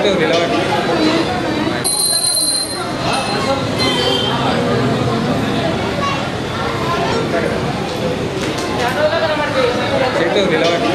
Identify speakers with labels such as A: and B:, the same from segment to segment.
A: చెట్టు నిలబడి చెట్టు నిలబడి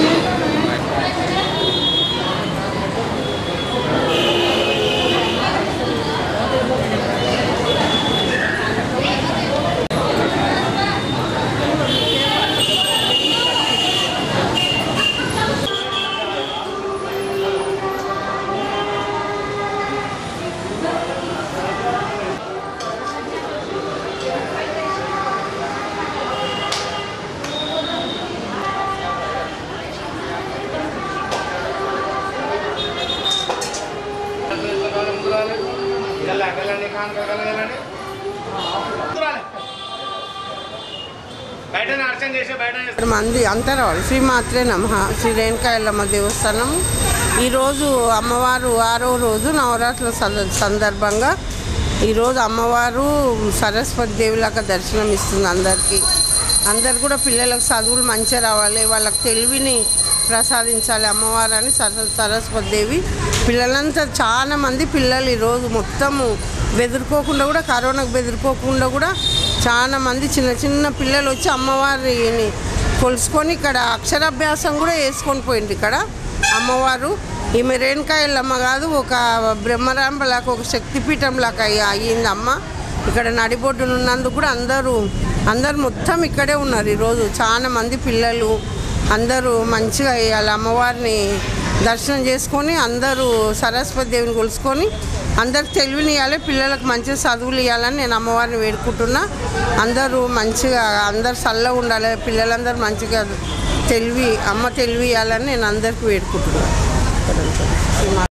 B: బయట అర్చన చేసే బయట
C: ఇక్కడ మంది అంతరాలు శ్రీమాత్రే నమ శ్రీ రేణుకా ఎల్లమ్మ దేవస్థానం ఈరోజు అమ్మవారు ఆరో రోజు నవరాత్రుల సంద- సందర్భంగా ఈరోజు అమ్మవారు సరస్వతి దేవిలాగా దర్శనం ఇస్తుంది అందరికీ అందరు కూడా పిల్లలకు చదువులు మంచిగా రావాలి వాళ్ళకి తెలివిని ప్రసాదించాలి అమ్మవారు అని సర సరస్వతి దేవి పిల్లలంతా చాలా మంది పిల్లలు ఈరోజు మొత్తము బెదిరిపోకుండా కూడా కరోనాకు బెదిరిపోకుండా కూడా చాలా మంది చిన్న చిన్న పిల్లలు వచ్చి అమ్మవారిని కొలుసుకొని ఇక్కడ అక్షరాభ్యాసం కూడా వేసుకొని పోయింది ఇక్కడ అమ్మవారు ఈమె రేణుకా ఎల్లమ్మ కాదు ఒక బ్రహ్మరాంబలాగా ఒక శక్తిపీఠం లాగా అయ్యింది అమ్మ ఇక్కడ నడిబొడ్డున ఉన్నందుకు కూడా అందరూ అందరు మొత్తం ఇక్కడే ఉన్నారు ఈరోజు చాలా మంది పిల్లలు అందరూ మంచిగా ఇవాళ అమ్మవారిని దర్శనం చేసుకొని అందరూ సరస్వతి దేవిని కొలుసుకొని అందరికి తెలివిని ఇవ్వాలి పిల్లలకు మంచిగా చదువులు ఇవ్వాలని నేను అమ్మవారిని వేడుకుంటున్నా అందరూ మంచిగా అందరు చల్లగా ఉండాలి పిల్లలందరూ మంచిగా తెలివి అమ్మ తెలివి ఇవ్వాలని నేను అందరికి వేడుకుంటున్నాను